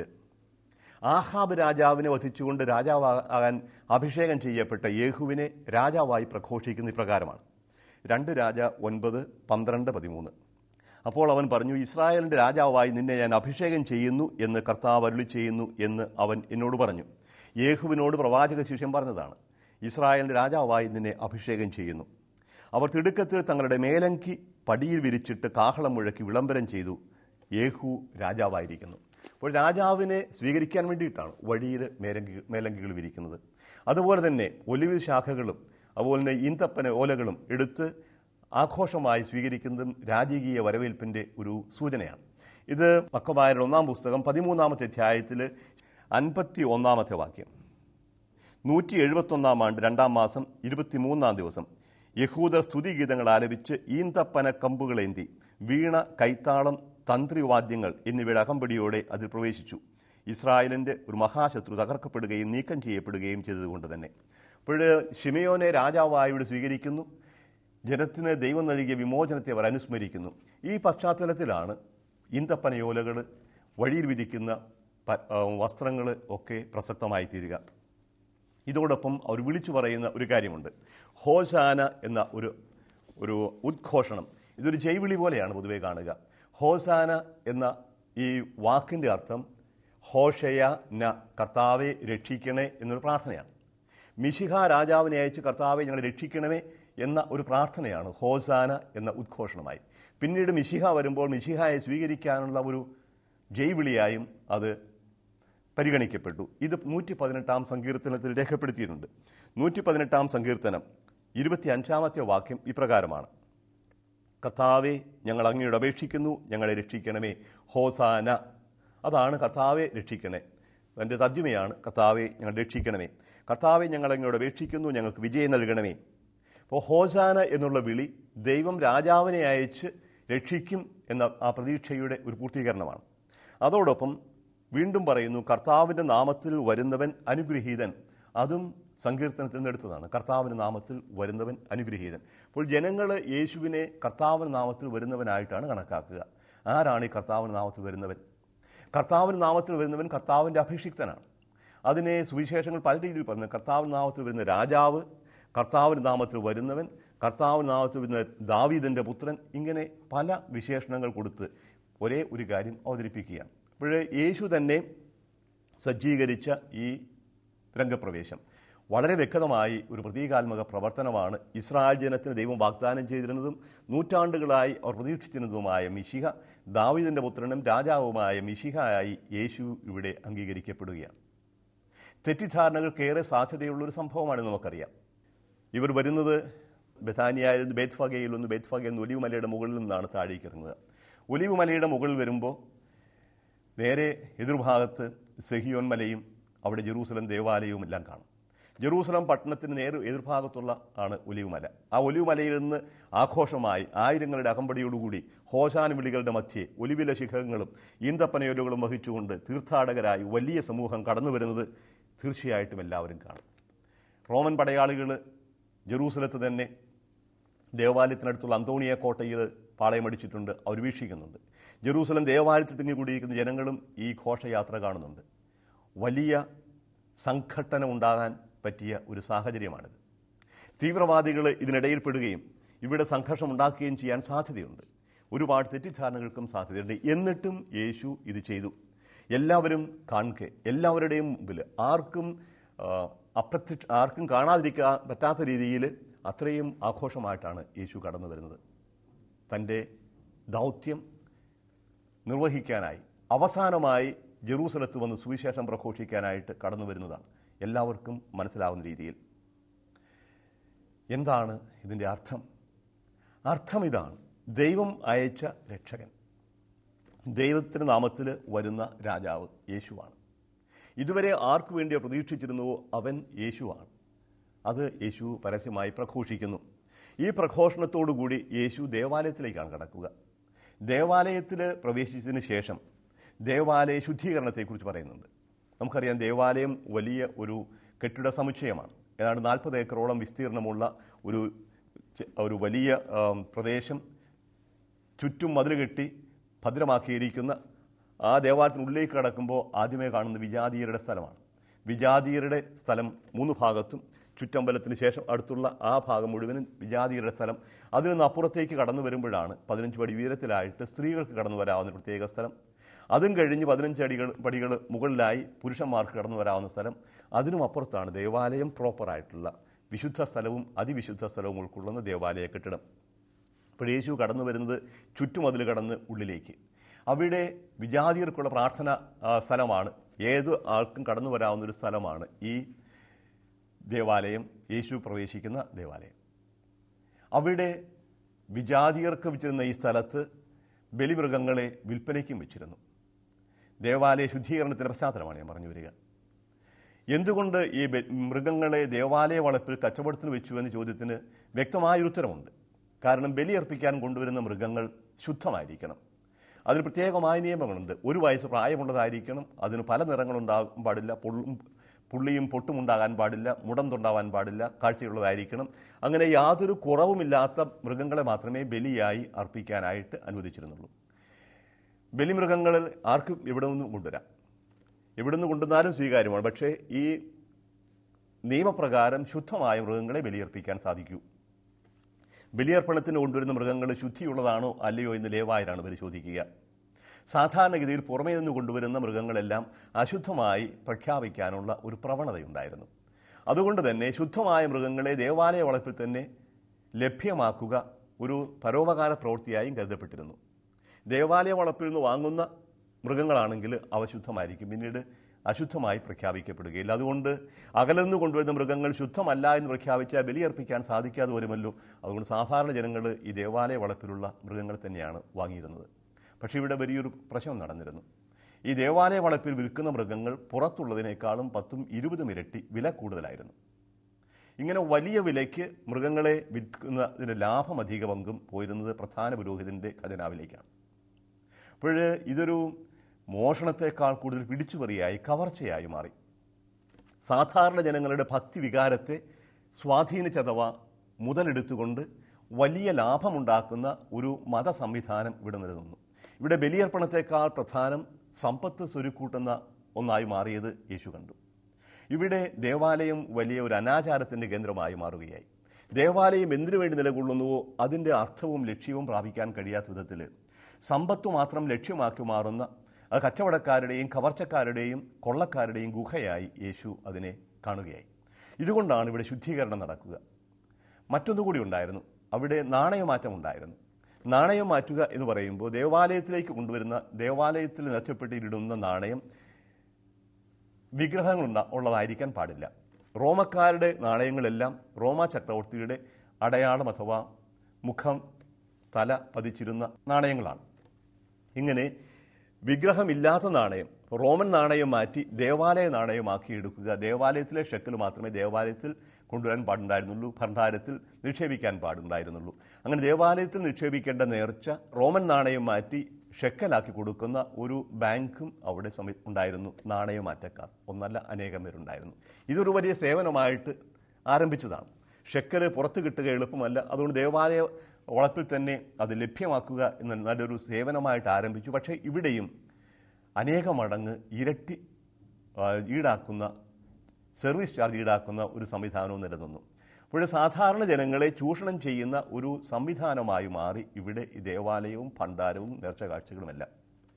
ആഹാബ് രാജാവിനെ വധിച്ചുകൊണ്ട് രാജാവാകാൻ അഭിഷേകം ചെയ്യപ്പെട്ട യേഹുവിനെ രാജാവായി പ്രഘോഷിക്കുന്ന ഇപ്രകാരമാണ് രണ്ട് രാജ ഒൻപത് പന്ത്രണ്ട് പതിമൂന്ന് അപ്പോൾ അവൻ പറഞ്ഞു ഇസ്രായേലിൻ്റെ രാജാവായി നിന്നെ ഞാൻ അഭിഷേകം ചെയ്യുന്നു എന്ന് കർത്താവ് അരുളി ചെയ്യുന്നു എന്ന് അവൻ എന്നോട് പറഞ്ഞു യേഹുവിനോട് പ്രവാചക ശിഷ്യം പറഞ്ഞതാണ് ഇസ്രായേലിൻ്റെ രാജാവായി നിന്നെ അഭിഷേകം ചെയ്യുന്നു അവർ തിടുക്കത്തിൽ തങ്ങളുടെ മേലങ്കി പടിയിൽ വിരിച്ചിട്ട് കാഹളം മുഴക്കി വിളംബരം ചെയ്തു യേഹു രാജാവായിരിക്കുന്നു അപ്പോൾ രാജാവിനെ സ്വീകരിക്കാൻ വേണ്ടിയിട്ടാണ് വഴിയിൽ മേലങ്കി മേലങ്കികൾ വിരിക്കുന്നത് അതുപോലെ തന്നെ ഒലിവ് ശാഖകളും അതുപോലെ തന്നെ ഈന്തപ്പന ഓലകളും എടുത്ത് ആഘോഷമായി സ്വീകരിക്കുന്നതും രാജകീയ വരവേൽപ്പിൻ്റെ ഒരു സൂചനയാണ് ഇത് മക്കമാരുടെ ഒന്നാം പുസ്തകം പതിമൂന്നാമത്തെ അധ്യായത്തിൽ അൻപത്തി ഒന്നാമത്തെ വാക്യം നൂറ്റി എഴുപത്തൊന്നാം ആണ്ട് രണ്ടാം മാസം ഇരുപത്തിമൂന്നാം ദിവസം യഹൂദർ സ്തുതിഗീതങ്ങൾ ആലപിച്ച് ഈന്തപ്പന കമ്പുകളേന്തി വീണ കൈത്താളം തന്ത്രിവാദ്യങ്ങൾ എന്നിവയുടെ അകമ്പടിയോടെ അതിൽ പ്രവേശിച്ചു ഇസ്രായേലിൻ്റെ ഒരു മഹാശത്രു തകർക്കപ്പെടുകയും നീക്കം ചെയ്യപ്പെടുകയും ചെയ്തതുകൊണ്ട് തന്നെ അപ്പോൾ ഷിമയോനെ രാജാവായി ഇവിടെ സ്വീകരിക്കുന്നു ജനത്തിന് ദൈവം നൽകിയ വിമോചനത്തെ അവർ അനുസ്മരിക്കുന്നു ഈ പശ്ചാത്തലത്തിലാണ് ഈന്തപ്പനയോലകൾ വഴിയിൽ വിരിക്കുന്ന വസ്ത്രങ്ങൾ ഒക്കെ പ്രസക്തമായി തീരുക ഇതോടൊപ്പം അവർ വിളിച്ചു പറയുന്ന ഒരു കാര്യമുണ്ട് ഹോസാന എന്ന ഒരു ഒരു ഉദ്ഘോഷണം ഇതൊരു ജൈവിളി പോലെയാണ് പൊതുവെ കാണുക ഹോസാന എന്ന ഈ വാക്കിൻ്റെ അർത്ഥം ഹോഷയ ന കർത്താവെ രക്ഷിക്കണേ എന്നൊരു പ്രാർത്ഥനയാണ് മിശിഹ രാജാവിനെ അയച്ച് കർത്താവെ ഞങ്ങളെ രക്ഷിക്കണമേ എന്ന ഒരു പ്രാർത്ഥനയാണ് ഹോസാന എന്ന ഉദ്ഘോഷണമായി പിന്നീട് മിശിഹ വരുമ്പോൾ മിശിഹയെ സ്വീകരിക്കാനുള്ള ഒരു ജൈവിളിയായും അത് പരിഗണിക്കപ്പെട്ടു ഇത് നൂറ്റി പതിനെട്ടാം സങ്കീർത്തനത്തിൽ രേഖപ്പെടുത്തിയിട്ടുണ്ട് നൂറ്റി പതിനെട്ടാം സങ്കീർത്തനം ഇരുപത്തി അഞ്ചാമത്തെ വാക്യം ഇപ്രകാരമാണ് കർത്താവെ ഞങ്ങൾ അങ്ങയോട് അപേക്ഷിക്കുന്നു ഞങ്ങളെ രക്ഷിക്കണമേ ഹോസാന അതാണ് കർത്താവെ രക്ഷിക്കണേ എൻ്റെ തർജ്ജമയാണ് കർത്താവെ ഞങ്ങൾ രക്ഷിക്കണമേ കർത്താവെ ഞങ്ങൾ അങ്ങയോട് അപേക്ഷിക്കുന്നു ഞങ്ങൾക്ക് വിജയം നൽകണമേ അപ്പോൾ ഹോസാന എന്നുള്ള വിളി ദൈവം രാജാവിനെ അയച്ച് രക്ഷിക്കും എന്ന ആ പ്രതീക്ഷയുടെ ഒരു പൂർത്തീകരണമാണ് അതോടൊപ്പം വീണ്ടും പറയുന്നു കർത്താവിൻ്റെ നാമത്തിൽ വരുന്നവൻ അനുഗ്രഹീതൻ അതും സങ്കീർത്തനത്തിൽ നിന്ന് എടുത്തതാണ് കർത്താവിൻ്റെ നാമത്തിൽ വരുന്നവൻ അനുഗ്രഹീതൻ അപ്പോൾ ജനങ്ങൾ യേശുവിനെ കർത്താവിൻ്റെ നാമത്തിൽ വരുന്നവനായിട്ടാണ് കണക്കാക്കുക ആരാണ് ഈ കർത്താവിൻ്റെ നാമത്തിൽ വരുന്നവൻ കർത്താവിൻ്റെ നാമത്തിൽ വരുന്നവൻ കർത്താവിൻ്റെ അഭിഷിക്തനാണ് അതിനെ സുവിശേഷങ്ങൾ പല രീതിയിൽ പറഞ്ഞു കർത്താവിൻ്റെ നാമത്തിൽ വരുന്ന രാജാവ് കർത്താവിൻ്റെ നാമത്തിൽ വരുന്നവൻ കർത്താവിൻ്റെ നാമത്തിൽ വരുന്ന ദാവീദിൻ്റെ പുത്രൻ ഇങ്ങനെ പല വിശേഷണങ്ങൾ കൊടുത്ത് ഒരേ ഒരു കാര്യം അവതരിപ്പിക്കുകയാണ് അപ്പോൾ യേശു തന്നെ സജ്ജീകരിച്ച ഈ രംഗപ്രവേശം വളരെ വ്യക്തമായി ഒരു പ്രതീകാത്മക പ്രവർത്തനമാണ് ഇസ്രായേൽ ജനത്തിന് ദൈവം വാഗ്ദാനം ചെയ്തിരുന്നതും നൂറ്റാണ്ടുകളായി അവർ പ്രതീക്ഷിച്ചിരുന്നതുമായ മിശിഹ ദാവീദിൻ്റെ പുത്രനും രാജാവുമായ മിശിഹയായി യേശു ഇവിടെ അംഗീകരിക്കപ്പെടുകയാണ് തെറ്റിദ്ധാരണകൾക്കേറെ സാധ്യതയുള്ളൊരു സംഭവമാണ് നമുക്കറിയാം ഇവർ വരുന്നത് ബഥാനിയായിൽ നിന്ന് ബേത്ഫഗയിൽ നിന്ന് ബേത്ഫഗയിൽ നിന്ന് ഒലിവ് മലയുടെ മുകളിൽ നിന്നാണ് താഴേക്ക് ഇറങ്ങുക ഒലിവ് മലയുടെ മുകളിൽ വരുമ്പോൾ നേരെ എതിർഭാഗത്ത് സെഹിയോൻ മലയും അവിടെ ജെറൂസലം ദേവാലയവും എല്ലാം കാണും ജെറൂസലം പട്ടണത്തിന് നേരെ എതിർഭാഗത്തുള്ള ആണ് ഒലിവുമല ആ ഒലിവുമലയിൽ നിന്ന് ആഘോഷമായി ആയിരങ്ങളുടെ അകമ്പടിയോടുകൂടി ഹോശാൻ വിളികളുടെ മധ്യേ ഒലിവില ശിഖരങ്ങളും ഈന്തപ്പനയോലുകളും വഹിച്ചുകൊണ്ട് തീർത്ഥാടകരായി വലിയ സമൂഹം കടന്നു വരുന്നത് തീർച്ചയായിട്ടും എല്ലാവരും കാണും റോമൻ പടയാളികൾ ജെറൂസലത്ത് തന്നെ ദേവാലയത്തിനടുത്തുള്ള അന്തോണിയ കോട്ടയിൽ പാളയമടിച്ചിട്ടുണ്ട് അവർ വീക്ഷിക്കുന്നുണ്ട് ജെറൂസലം ദേവാലയത്തിൽ തിങ്ങി കൂടിയിരിക്കുന്ന ജനങ്ങളും ഈ ഘോഷയാത്ര കാണുന്നുണ്ട് വലിയ സംഘട്ടനം ഉണ്ടാകാൻ പറ്റിയ ഒരു സാഹചര്യമാണിത് തീവ്രവാദികൾ ഇതിനിടയിൽപ്പെടുകയും ഇവിടെ സംഘർഷം ഉണ്ടാക്കുകയും ചെയ്യാൻ സാധ്യതയുണ്ട് ഒരുപാട് തെറ്റിദ്ധാരണകൾക്കും സാധ്യതയുണ്ട് എന്നിട്ടും യേശു ഇത് ചെയ്തു എല്ലാവരും കാണുക എല്ലാവരുടെയും മുമ്പിൽ ആർക്കും ആ, അപ്രത്യക്ഷ ആർക്കും കാണാതിരിക്കാൻ പറ്റാത്ത രീതിയിൽ അത്രയും ആഘോഷമായിട്ടാണ് യേശു കടന്നു വരുന്നത് തൻ്റെ ദൗത്യം നിർവഹിക്കാനായി അവസാനമായി ജെറൂസലത്ത് വന്ന് സുവിശേഷം പ്രഘോഷിക്കാനായിട്ട് കടന്നു വരുന്നതാണ് എല്ലാവർക്കും മനസ്സിലാവുന്ന രീതിയിൽ എന്താണ് ഇതിൻ്റെ അർത്ഥം അർത്ഥം ഇതാണ് ദൈവം അയച്ച രക്ഷകൻ ദൈവത്തിൻ്റെ നാമത്തിൽ വരുന്ന രാജാവ് യേശുവാണ് ഇതുവരെ ആർക്കു വേണ്ടി പ്രതീക്ഷിച്ചിരുന്നുവോ അവൻ യേശുവാണ് അത് യേശു പരസ്യമായി പ്രഘോഷിക്കുന്നു ഈ പ്രഘോഷണത്തോടുകൂടി യേശു ദേവാലയത്തിലേക്കാണ് കടക്കുക ദേവാലയത്തിൽ പ്രവേശിച്ചതിന് ശേഷം ദേവാലയ ശുദ്ധീകരണത്തെക്കുറിച്ച് പറയുന്നുണ്ട് നമുക്കറിയാം ദേവാലയം വലിയ ഒരു കെട്ടിട സമുച്ചയമാണ് ഏതാണ്ട് നാൽപ്പത് ഏക്കറോളം വിസ്തീർണമുള്ള ഒരു ചെ- ഒരു വലിയ ആം, പ്രദേശം ചുറ്റും മതിൽ കെട്ടി ഭദ്രമാക്കിയിരിക്കുന്ന ആ ദേവാലയത്തിനുള്ളിലേക്ക് കടക്കുമ്പോൾ ആദ്യമേ കാണുന്ന വിജാതീയരുടെ സ്ഥലമാണ് വിജാതീയരുടെ സ്ഥലം മൂന്ന് ഭാഗത്തും ചുറ്റമ്പലത്തിന് ശേഷം അടുത്തുള്ള ആ ഭാഗം മുഴുവനും വിജാതീയരുടെ സ്ഥലം അതിൽ നിന്ന് അപ്പുറത്തേക്ക് കടന്നു വരുമ്പോഴാണ് പതിനഞ്ച് പടി ഉയരത്തിലായിട്ട് സ്ത്രീകൾക്ക് കടന്നു വരാവുന്ന പ്രത്യേക സ്ഥലം അതും കഴിഞ്ഞ് പതിനഞ്ച് അടികൾ പടികൾ മുകളിലായി പുരുഷന്മാർക്ക് കടന്നു വരാവുന്ന സ്ഥലം അതിനും അപ്പുറത്താണ് ദേവാലയം പ്രോപ്പറായിട്ടുള്ള വിശുദ്ധ സ്ഥലവും അതിവിശുദ്ധ സ്ഥലവും ഉൾക്കൊള്ളുന്ന ദേവാലയ കെട്ടിടം അപ്പോൾ യേശു കടന്നു വരുന്നത് ചുറ്റുമതിൽ കടന്ന് ഉള്ളിലേക്ക് അവിടെ വിജാതിയർക്കുള്ള പ്രാർത്ഥന ആ, സ്ഥലമാണ് ഏത് ആൾക്കും കടന്നു വരാവുന്ന ഒരു സ്ഥലമാണ് ഈ ദേവാലയം യേശു പ്രവേശിക്കുന്ന ദേവാലയം അവിടെ വിജാതിയർക്ക് വെച്ചിരുന്ന ഈ സ്ഥലത്ത് ബലിമൃഗങ്ങളെ വിൽപ്പനയ്ക്കും വെച്ചിരുന്നു ദേവാലയ ശുദ്ധീകരണത്തിൻ്റെ പശ്ചാത്തലമാണ് ഞാൻ പറഞ്ഞു വരിക എന്തുകൊണ്ട് ഈ ബെ- മൃഗങ്ങളെ ദേവാലയ വളപ്പിൽ കച്ചവടത്തിന് വെച്ചു എന്ന ചോദ്യത്തിന് വ്യക്തമായൊരു ഉത്തരമുണ്ട് കാരണം ബലിയർപ്പിക്കാൻ കൊണ്ടുവരുന്ന മൃഗങ്ങൾ ശുദ്ധമായിരിക്കണം അതിന് പ്രത്യേകമായ നിയമങ്ങളുണ്ട് ഒരു വയസ്സ് പ്രായമുള്ളതായിരിക്കണം അതിന് പല നിറങ്ങളുണ്ടാകാൻ പാടില്ല പൊള്ളും പുള്ളിയും പൊട്ടും ഉണ്ടാകാൻ പാടില്ല മുടം തൊണ്ടാവാൻ പാടില്ല കാഴ്ചയുള്ളതായിരിക്കണം അങ്ങനെ യാതൊരു കുറവുമില്ലാത്ത മൃഗങ്ങളെ മാത്രമേ ബലിയായി അർപ്പിക്കാനായിട്ട് അനുവദിച്ചിരുന്നുള്ളൂ ബലിമൃഗങ്ങളിൽ ആർക്കും ഇവിടെ നിന്നും കൊണ്ടുവരാം എവിടെ നിന്ന് കൊണ്ടുവന്നാലും സ്വീകാര്യമാണ് പക്ഷേ ഈ നിയമപ്രകാരം ശുദ്ധമായ മൃഗങ്ങളെ ബലിയർപ്പിക്കാൻ സാധിക്കൂ ബലിയർപ്പണത്തിന് കൊണ്ടുവരുന്ന മൃഗങ്ങൾ ശുദ്ധിയുള്ളതാണോ അല്ലയോ എന്ന് ലേവായരാണ് പരിശോധിക്കുക സാധാരണഗതിയിൽ പുറമേ നിന്ന് കൊണ്ടുവരുന്ന മൃഗങ്ങളെല്ലാം അശുദ്ധമായി പ്രഖ്യാപിക്കാനുള്ള ഒരു പ്രവണതയുണ്ടായിരുന്നു അതുകൊണ്ട് തന്നെ ശുദ്ധമായ മൃഗങ്ങളെ ദേവാലയ വളപ്പിൽ തന്നെ ലഭ്യമാക്കുക ഒരു പരോപകാര പ്രവൃത്തിയായും കരുതപ്പെട്ടിരുന്നു ദേവാലയ വളപ്പിൽ നിന്ന് വാങ്ങുന്ന മൃഗങ്ങളാണെങ്കിൽ അവ ശുദ്ധമായിരിക്കും പിന്നീട് അശുദ്ധമായി പ്രഖ്യാപിക്കപ്പെടുകയില്ല അതുകൊണ്ട് അകലെന്ന് കൊണ്ടുവരുന്ന മൃഗങ്ങൾ ശുദ്ധമല്ല എന്ന് പ്രഖ്യാപിച്ചാൽ ബലിയർപ്പിക്കാൻ സാധിക്കാതെ വരുമല്ലോ അതുകൊണ്ട് സാധാരണ ജനങ്ങൾ ഈ ദേവാലയ വളപ്പിലുള്ള മൃഗങ്ങൾ തന്നെയാണ് വാങ്ങിയിരുന്നത് പക്ഷേ ഇവിടെ വലിയൊരു പ്രശ്നം നടന്നിരുന്നു ഈ ദേവാലയ വളപ്പിൽ വിൽക്കുന്ന മൃഗങ്ങൾ പുറത്തുള്ളതിനേക്കാളും പത്തും ഇരുപതും ഇരട്ടി വില കൂടുതലായിരുന്നു ഇങ്ങനെ വലിയ വിലയ്ക്ക് മൃഗങ്ങളെ വിൽക്കുന്നതിൻ്റെ ലാഭം അധിക പങ്കും പോയിരുന്നത് പ്രധാന പുരോഹിതൻ്റെ ഖജനാവിലേക്കാണ് അപ്പോൾ ഇതൊരു മോഷണത്തെക്കാൾ കൂടുതൽ പിടിച്ചുപറിയായി കവർച്ചയായി മാറി സാധാരണ ജനങ്ങളുടെ ഭക്തി വികാരത്തെ സ്വാധീനിച്ചഥവാ മുതലെടുത്തുകൊണ്ട് വലിയ ലാഭമുണ്ടാക്കുന്ന ഒരു മത സംവിധാനം ഇവിടെ നിലനിന്നു ഇവിടെ ബലിയർപ്പണത്തെക്കാൾ പ്രധാനം സമ്പത്ത് സ്വരുക്കൂട്ടുന്ന ഒന്നായി മാറിയത് യേശു കണ്ടു ഇവിടെ ദേവാലയം വലിയ ഒരു അനാചാരത്തിൻ്റെ കേന്ദ്രമായി മാറുകയായി ദേവാലയം എന്തിനു വേണ്ടി നിലകൊള്ളുന്നുവോ അതിൻ്റെ അർത്ഥവും ലക്ഷ്യവും പ്രാപിക്കാൻ കഴിയാത്ത വിധത്തിൽ സമ്പത്ത് മാത്രം ലക്ഷ്യമാക്കി മാറുന്ന അത് കച്ചവടക്കാരുടെയും കവർച്ചക്കാരുടെയും കൊള്ളക്കാരുടെയും ഗുഹയായി യേശു അതിനെ കാണുകയായി ഇതുകൊണ്ടാണ് ഇവിടെ ശുദ്ധീകരണം നടക്കുക മറ്റൊന്നുകൂടി ഉണ്ടായിരുന്നു അവിടെ നാണയമാറ്റം ഉണ്ടായിരുന്നു നാണയം മാറ്റുക എന്ന് പറയുമ്പോൾ ദേവാലയത്തിലേക്ക് കൊണ്ടുവരുന്ന ദേവാലയത്തിൽ നഷ്ടപ്പെട്ടിടുന്ന നാണയം വിഗ്രഹങ്ങൾ ഉണ്ട- ഉള്ളതായിരിക്കാൻ പാടില്ല റോമക്കാരുടെ നാണയങ്ങളെല്ലാം റോമ ചക്രവർത്തിയുടെ അടയാളം അഥവാ മുഖം തല പതിച്ചിരുന്ന നാണയങ്ങളാണ് ഇങ്ങനെ വിഗ്രഹമില്ലാത്ത നാണയം റോമൻ നാണയം മാറ്റി ദേവാലയ നാണയമാക്കി എടുക്കുക ദേവാലയത്തിലെ ഷെക്കൽ മാത്രമേ ദേവാലയത്തിൽ കൊണ്ടുവരാൻ പാടുണ്ടായിരുന്നുള്ളൂ ഭണ്ഡാരത്തിൽ നിക്ഷേപിക്കാൻ പാടുണ്ടായിരുന്നുള്ളൂ അങ്ങനെ ദേവാലയത്തിൽ നിക്ഷേപിക്കേണ്ട നേർച്ച റോമൻ നാണയം മാറ്റി ഷെക്കലാക്കി കൊടുക്കുന്ന ഒരു ബാങ്കും അവിടെ സമി ഉണ്ടായിരുന്നു നാണയമാറ്റക്കാർ ഒന്നല്ല അനേകം പേരുണ്ടായിരുന്നു ഇതൊരു വലിയ സേവനമായിട്ട് ആരംഭിച്ചതാണ് ഷെക്കല് പുറത്ത് കിട്ടുക എളുപ്പമല്ല അതുകൊണ്ട് ദേവാലയ വളപ്പിൽ തന്നെ അത് ലഭ്യമാക്കുക എന്ന നല്ലൊരു സേവനമായിട്ട് ആരംഭിച്ചു പക്ഷേ ഇവിടെയും അനേക മടങ്ങ് ഇരട്ടി ആ, ഈടാക്കുന്ന സർവീസ് ചാർജ് ഈടാക്കുന്ന ഒരു സംവിധാനവും നിലനിന്നു അപ്പോൾ സാധാരണ ജനങ്ങളെ ചൂഷണം ചെയ്യുന്ന ഒരു സംവിധാനമായി മാറി ഇവിടെ ഈ ദേവാലയവും ഭണ്ഡാരവും നേർച്ച കാഴ്ചകളുമെല്ലാം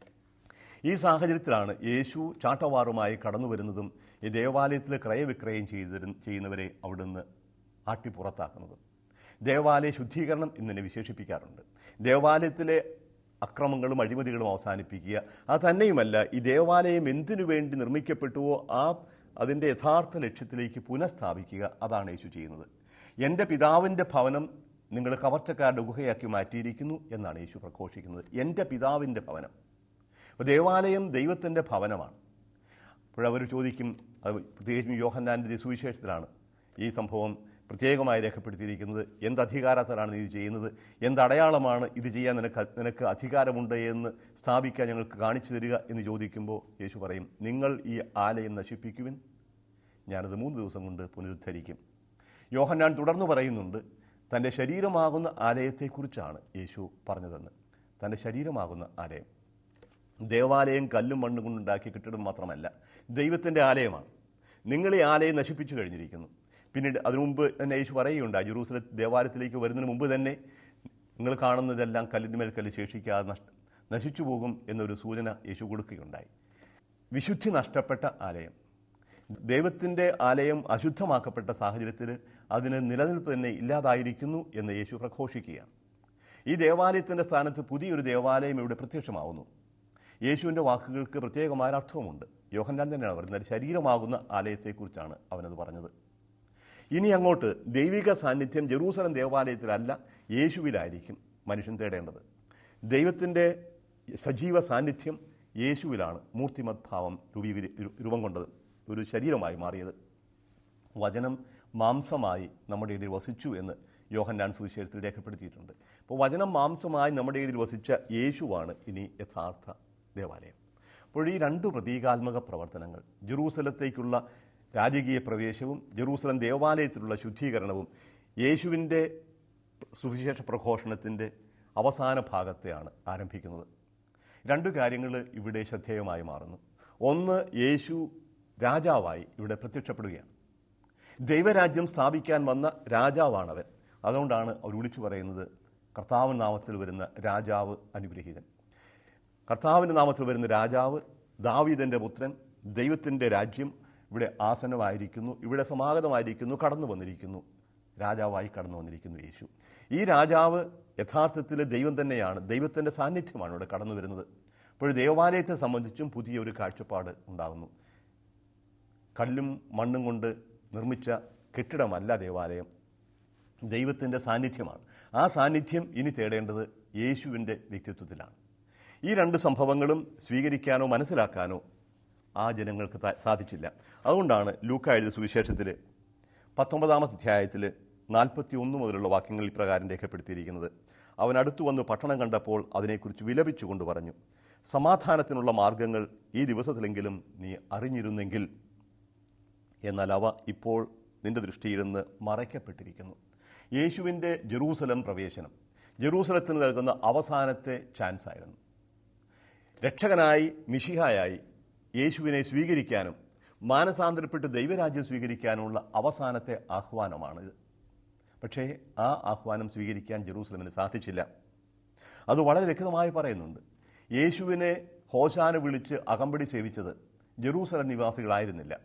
ഈ സാഹചര്യത്തിലാണ് യേശു ചാട്ടവാറുമായി കടന്നു വരുന്നതും ഈ ദേവാലയത്തിൽ ക്രയവിക്രയം ചെയ്തിരു ചെയ്യുന്നവരെ അവിടുന്ന് ആട്ടി പുറത്താക്കുന്നതും ദേവാലയ ശുദ്ധീകരണം എന്നിനെ വിശേഷിപ്പിക്കാറുണ്ട് ദേവാലയത്തിലെ അക്രമങ്ങളും അഴിമതികളും അവസാനിപ്പിക്കുക അത് തന്നെയുമല്ല ഈ ദേവാലയം എന്തിനു വേണ്ടി നിർമ്മിക്കപ്പെട്ടുവോ ആ അതിൻ്റെ യഥാർത്ഥ ലക്ഷ്യത്തിലേക്ക് പുനഃസ്ഥാപിക്കുക അതാണ് യേശു ചെയ്യുന്നത് എൻ്റെ പിതാവിൻ്റെ ഭവനം നിങ്ങൾ കവർച്ചക്കാരുടെ ഗുഹയാക്കി മാറ്റിയിരിക്കുന്നു എന്നാണ് യേശു പ്രഘോഷിക്കുന്നത് എൻ്റെ പിതാവിൻ്റെ ഭവനം അപ്പോൾ ദേവാലയം ദൈവത്തിൻ്റെ ഭവനമാണ് അപ്പോഴവർ ചോദിക്കും അത് പ്രത്യേകിച്ചും യോഹന്നാൻ്റെ സുവിശേഷത്തിലാണ് ഈ സംഭവം പ്രത്യേകമായി രേഖപ്പെടുത്തിയിരിക്കുന്നത് എന്ത് അധികാരത്തിലാണ് നീ ഇത് ചെയ്യുന്നത് എന്ത് അടയാളമാണ് ഇത് ചെയ്യാൻ നിനക്ക് നിനക്ക് അധികാരമുണ്ട് എന്ന് സ്ഥാപിക്കാൻ ഞങ്ങൾക്ക് കാണിച്ചു തരിക എന്ന് ചോദിക്കുമ്പോൾ യേശു പറയും നിങ്ങൾ ഈ ആലയം നശിപ്പിക്കുവിൻ ഞാനത് മൂന്ന് ദിവസം കൊണ്ട് പുനരുദ്ധരിക്കും യോഹന്നാൻ തുടർന്ന് പറയുന്നുണ്ട് തൻ്റെ ശരീരമാകുന്ന ആലയത്തെക്കുറിച്ചാണ് യേശു പറഞ്ഞതെന്ന് തൻ്റെ ശരീരമാകുന്ന ആലയം ദേവാലയം കല്ലും മണ്ണും കൊണ്ടുണ്ടാക്കിയ കെട്ടിടം മാത്രമല്ല ദൈവത്തിൻ്റെ ആലയമാണ് നിങ്ങൾ ഈ ആലയം നശിപ്പിച്ചു കഴിഞ്ഞിരിക്കുന്നു പിന്നീട് അതിനു മുമ്പ് തന്നെ യേശു പറയുകയുണ്ടായി ജെറൂസലം ദേവാലയത്തിലേക്ക് വരുന്നതിന് മുമ്പ് തന്നെ നിങ്ങൾ കാണുന്നതെല്ലാം കല്ലിന്മേൽ കല്ല് ശേഷിക്കാതെ നഷ്ട നശിച്ചു പോകും എന്നൊരു സൂചന യേശു കൊടുക്കുകയുണ്ടായി വിശുദ്ധി നഷ്ടപ്പെട്ട ആലയം ദൈവത്തിൻ്റെ ആലയം അശുദ്ധമാക്കപ്പെട്ട സാഹചര്യത്തിൽ അതിന് നിലനിൽപ്പ് തന്നെ ഇല്ലാതായിരിക്കുന്നു എന്ന് യേശു പ്രഘോഷിക്കുകയാണ് ഈ ദേവാലയത്തിൻ്റെ സ്ഥാനത്ത് പുതിയൊരു ദേവാലയം ഇവിടെ പ്രത്യക്ഷമാവുന്നു യേശുവിൻ്റെ വാക്കുകൾക്ക് പ്രത്യേകമായ അർത്ഥവുമുണ്ട് യോഹന്നാൻ തന്നെയാണ് പറയുന്നത് ശരീരമാകുന്ന ആലയത്തെക്കുറിച്ചാണ് അവനത് പറഞ്ഞത് ഇനി അങ്ങോട്ട് ദൈവിക സാന്നിധ്യം ജെറൂസലം ദേവാലയത്തിലല്ല യേശുവിലായിരിക്കും മനുഷ്യൻ തേടേണ്ടത് ദൈവത്തിൻ്റെ സജീവ സാന്നിധ്യം യേശുവിലാണ് മൂർത്തിമത് ഭാവം രൂപീകരി രൂപം കൊണ്ടത് ഒരു ശരീരമായി മാറിയത് വചനം മാംസമായി നമ്മുടെ ഇടയിൽ വസിച്ചു എന്ന് യോഹന്നാൻ സുവിശേഷത്തിൽ രേഖപ്പെടുത്തിയിട്ടുണ്ട് അപ്പോൾ വചനം മാംസമായി നമ്മുടെ ഇടയിൽ വസിച്ച യേശുവാണ് ഇനി യഥാർത്ഥ ദേവാലയം അപ്പോൾ ഈ രണ്ട് പ്രതീകാത്മക പ്രവർത്തനങ്ങൾ ജെറൂസലത്തേക്കുള്ള രാജകീയ പ്രവേശവും ജെറൂസലം ദേവാലയത്തിലുള്ള ശുദ്ധീകരണവും യേശുവിൻ്റെ സുവിശേഷ പ്രഘോഷണത്തിൻ്റെ അവസാന ഭാഗത്തെയാണ് ആരംഭിക്കുന്നത് രണ്ട് കാര്യങ്ങൾ ഇവിടെ ശ്രദ്ധേയമായി മാറുന്നു ഒന്ന് യേശു രാജാവായി ഇവിടെ പ്രത്യക്ഷപ്പെടുകയാണ് ദൈവരാജ്യം സ്ഥാപിക്കാൻ വന്ന രാജാവാണവൻ അതുകൊണ്ടാണ് അവർ വിളിച്ചു പറയുന്നത് കർത്താവിൻ നാമത്തിൽ വരുന്ന രാജാവ് അനുഗ്രഹീതൻ കർത്താവിൻ്റെ നാമത്തിൽ വരുന്ന രാജാവ് ദാവീദൻ്റെ പുത്രൻ ദൈവത്തിൻ്റെ രാജ്യം ഇവിടെ ആസനമായിരിക്കുന്നു ഇവിടെ സമാഗതമായിരിക്കുന്നു കടന്നു വന്നിരിക്കുന്നു രാജാവായി കടന്നു വന്നിരിക്കുന്നു യേശു ഈ രാജാവ് യഥാർത്ഥത്തിൽ ദൈവം തന്നെയാണ് ദൈവത്തിൻ്റെ സാന്നിധ്യമാണ് ഇവിടെ കടന്നു വരുന്നത് അപ്പോൾ ദേവാലയത്തെ സംബന്ധിച്ചും പുതിയൊരു കാഴ്ചപ്പാട് ഉണ്ടാകുന്നു കല്ലും മണ്ണും കൊണ്ട് നിർമ്മിച്ച കെട്ടിടമല്ല ദേവാലയം ദൈവത്തിൻ്റെ സാന്നിധ്യമാണ് ആ സാന്നിധ്യം ഇനി തേടേണ്ടത് യേശുവിൻ്റെ വ്യക്തിത്വത്തിലാണ് ഈ രണ്ട് സംഭവങ്ങളും സ്വീകരിക്കാനോ മനസ്സിലാക്കാനോ ആ ജനങ്ങൾക്ക് ത- സാധിച്ചില്ല അതുകൊണ്ടാണ് ലൂക്ക എഴുതിയ സുവിശേഷത്തിൽ പത്തൊമ്പതാമത്തെ അധ്യായത്തിൽ നാൽപ്പത്തി ഒന്ന് മുതലുള്ള വാക്യങ്ങൾ ഇപ്രകാരം രേഖപ്പെടുത്തിയിരിക്കുന്നത് അവൻ അടുത്തു വന്ന് പട്ടണം കണ്ടപ്പോൾ അതിനെക്കുറിച്ച് വിലപിച്ചുകൊണ്ട് പറഞ്ഞു സമാധാനത്തിനുള്ള മാർഗങ്ങൾ ഈ ദിവസത്തിലെങ്കിലും നീ അറിഞ്ഞിരുന്നെങ്കിൽ എന്നാൽ അവ ഇപ്പോൾ നിന്റെ ദൃഷ്ടിയിൽ നിന്ന് മറയ്ക്കപ്പെട്ടിരിക്കുന്നു യേശുവിൻ്റെ ജെറൂസലം പ്രവേശനം ജെറൂസലത്തിന് നൽകുന്ന അവസാനത്തെ ചാൻസ് ആയിരുന്നു രക്ഷകനായി മിഷിഹായായി യേശുവിനെ സ്വീകരിക്കാനും മാനസാന്തരപ്പെട്ട് ദൈവരാജ്യം സ്വീകരിക്കാനുള്ള അവസാനത്തെ ആഹ്വാനമാണിത് പക്ഷേ ആ ആഹ്വാനം സ്വീകരിക്കാൻ ജെറൂസലമിന് സാധിച്ചില്ല അത് വളരെ വ്യക്തമായി പറയുന്നുണ്ട് യേശുവിനെ ഹോശാന വിളിച്ച് അകമ്പടി സേവിച്ചത് ജെറൂസലം നിവാസികളായിരുന്നില്ല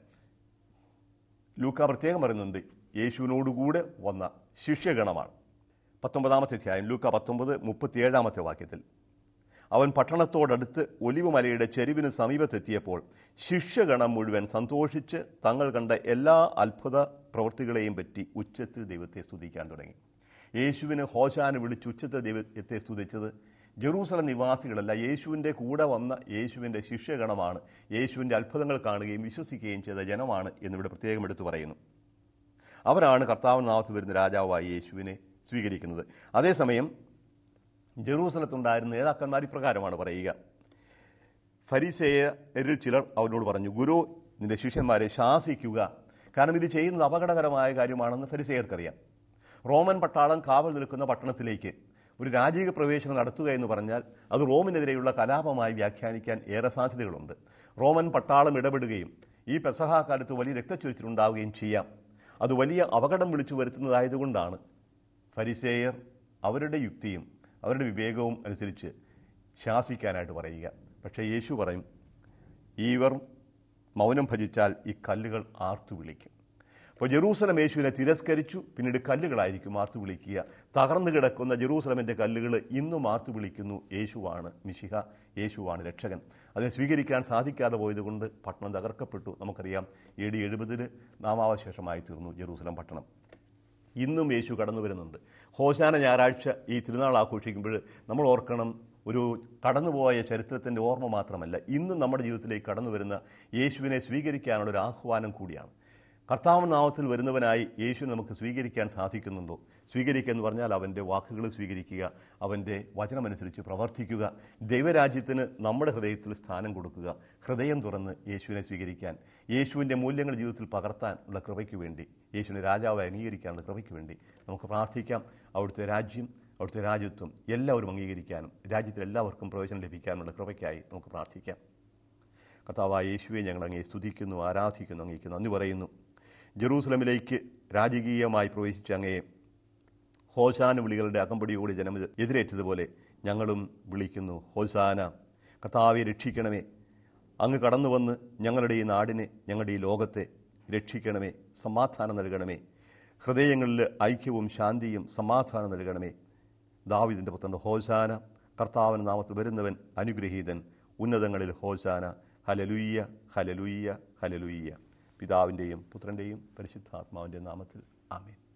ലൂക്ക പ്രത്യേകം പറയുന്നുണ്ട് യേശുവിനോടുകൂടെ വന്ന ശിഷ്യഗണമാണ് പത്തൊമ്പതാമത്തെ അധ്യായം ലൂക്ക പത്തൊമ്പത് മുപ്പത്തിയേഴാമത്തെ വാക്യത്തിൽ അവൻ പട്ടണത്തോടടുത്ത് ഒലിവ് മലയുടെ ചെരുവിന് സമീപത്തെത്തിയപ്പോൾ ശിഷ്യഗണം മുഴുവൻ സന്തോഷിച്ച് തങ്ങൾ കണ്ട എല്ലാ അത്ഭുത പ്രവൃത്തികളെയും പറ്റി ഉച്ചത്തിൽ ദൈവത്തെ സ്തുതിക്കാൻ തുടങ്ങി യേശുവിന് ഹോശാന് വിളിച്ച് ഉച്ചത്തിൽ ദൈവത്തെ സ്തുതിച്ചത് ജെറൂസലം നിവാസികളല്ല യേശുവിൻ്റെ കൂടെ വന്ന യേശുവിൻ്റെ ശിഷ്യഗണമാണ് യേശുവിൻ്റെ അത്ഭുതങ്ങൾ കാണുകയും വിശ്വസിക്കുകയും ചെയ്ത ജനമാണ് എന്നിവിടെ പ്രത്യേകം എടുത്തു പറയുന്നു അവരാണ് കർത്താവ് നാമത്ത് വരുന്ന രാജാവായി യേശുവിനെ സ്വീകരിക്കുന്നത് അതേസമയം ജെറൂസലത്തുണ്ടായിരുന്ന നേതാക്കന്മാർ ഇപ്രകാരമാണ് പറയുക ഫരിസേയരിൽ ചിലർ അവനോട് പറഞ്ഞു ഗുരു നിന്റെ ശിഷ്യന്മാരെ ശാസിക്കുക കാരണം ഇത് ചെയ്യുന്നത് അപകടകരമായ കാര്യമാണെന്ന് ഫരിസേയർക്കറിയാം റോമൻ പട്ടാളം കാവൽ നിൽക്കുന്ന പട്ടണത്തിലേക്ക് ഒരു രാജീക പ്രവേശനം നടത്തുക എന്ന് പറഞ്ഞാൽ അത് റോമിനെതിരെയുള്ള കലാപമായി വ്യാഖ്യാനിക്കാൻ ഏറെ സാധ്യതകളുണ്ട് റോമൻ പട്ടാളം ഇടപെടുകയും ഈ പെസഹ കാലത്ത് വലിയ രക്തച്ചൊരിച്ചിലുണ്ടാവുകയും ചെയ്യാം അത് വലിയ അപകടം വിളിച്ചു വരുത്തുന്നതായതുകൊണ്ടാണ് ഫരിസേയർ അവരുടെ യുക്തിയും അവരുടെ വിവേകവും അനുസരിച്ച് ശാസിക്കാനായിട്ട് പറയുക പക്ഷേ യേശു പറയും ഇവർ മൗനം ഭജിച്ചാൽ ഈ കല്ലുകൾ ആർത്തു വിളിക്കും അപ്പോൾ ജെറൂസലം യേശുവിനെ തിരസ്കരിച്ചു പിന്നീട് കല്ലുകളായിരിക്കും ആർത്തു വിളിക്കുക തകർന്നു കിടക്കുന്ന ജെറൂസലമിൻ്റെ കല്ലുകൾ ഇന്നും ആർത്തു വിളിക്കുന്നു യേശുവാണ് മിശിഹ യേശുവാണ് രക്ഷകൻ അതിനെ സ്വീകരിക്കാൻ സാധിക്കാതെ പോയതുകൊണ്ട് പട്ടണം തകർക്കപ്പെട്ടു നമുക്കറിയാം എ ഡി എഴുപതിൽ നാമാവശേഷമായി തീർന്നു ജെറൂസലം പട്ടണം ഇന്നും യേശു കടന്നു വരുന്നുണ്ട് ഹോശാന ഞായറാഴ്ച ഈ തിരുനാൾ ആഘോഷിക്കുമ്പോൾ നമ്മൾ ഓർക്കണം ഒരു കടന്നുപോയ ചരിത്രത്തിൻ്റെ ഓർമ്മ മാത്രമല്ല ഇന്നും നമ്മുടെ ജീവിതത്തിലേക്ക് കടന്നു വരുന്ന യേശുവിനെ സ്വീകരിക്കാനുള്ള ഒരു ആഹ്വാനം കൂടിയാണ് കർത്താവ് നാമത്തിൽ വരുന്നവനായി യേശു നമുക്ക് സ്വീകരിക്കാൻ സാധിക്കുന്നുണ്ടോ സ്വീകരിക്കുക എന്ന് പറഞ്ഞാൽ അവൻ്റെ വാക്കുകൾ സ്വീകരിക്കുക അവൻ്റെ വചനമനുസരിച്ച് പ്രവർത്തിക്കുക ദൈവരാജ്യത്തിന് നമ്മുടെ ഹൃദയത്തിൽ സ്ഥാനം കൊടുക്കുക ഹൃദയം തുറന്ന് യേശുവിനെ സ്വീകരിക്കാൻ യേശുവിൻ്റെ മൂല്യങ്ങൾ ജീവിതത്തിൽ പകർത്താൻ ഉള്ള കൃപയ്ക്ക് വേണ്ടി യേശുവിനെ രാജാവായി അംഗീകരിക്കാനുള്ള കൃപയ്ക്ക് വേണ്ടി നമുക്ക് പ്രാർത്ഥിക്കാം അവിടുത്തെ രാജ്യം അവിടുത്തെ രാജ്യത്വം എല്ലാവരും അംഗീകരിക്കാനും രാജ്യത്തിൽ എല്ലാവർക്കും പ്രയോജനം ലഭിക്കാനുള്ള കൃപയ്ക്കായി നമുക്ക് പ്രാർത്ഥിക്കാം കർത്താവായ യേശുവെ ഞങ്ങൾ അങ്ങേ സ്തുതിക്കുന്നു ആരാധിക്കുന്നു അങ്ങേക്ക് നന്ദി പറയുന്നു ജെറൂസലമിലേക്ക് രാജകീയമായി പ്രവേശിച്ച അങ്ങയെ ഹോശാന വിളികളുടെ അകമ്പടിയോട് ജനം എതിരേറ്റതുപോലെ ഞങ്ങളും വിളിക്കുന്നു ഹോശാന കർത്താവെ രക്ഷിക്കണമേ അങ്ങ് കടന്നു വന്ന് ഞങ്ങളുടെ ഈ നാടിനെ ഞങ്ങളുടെ ഈ ലോകത്തെ രക്ഷിക്കണമേ സമാധാനം നൽകണമേ ഹൃദയങ്ങളിൽ ഐക്യവും ശാന്തിയും സമാധാനം നൽകണമേ ദാവിദിൻ്റെ പുത്രൻ്റെ ഹോശാന കർത്താവിന് നാമത്തിൽ വരുന്നവൻ അനുഗ്രഹീതൻ ഉന്നതങ്ങളിൽ ഹോശാന ഹലലുയ്യ ഹലലുയ്യ ഹലലുയ്യ പിതാവിൻ്റെയും പുത്രൻ്റെയും പരിശുദ്ധാത്മാവിൻ്റെ നാമത്തിൽ ആമേൻ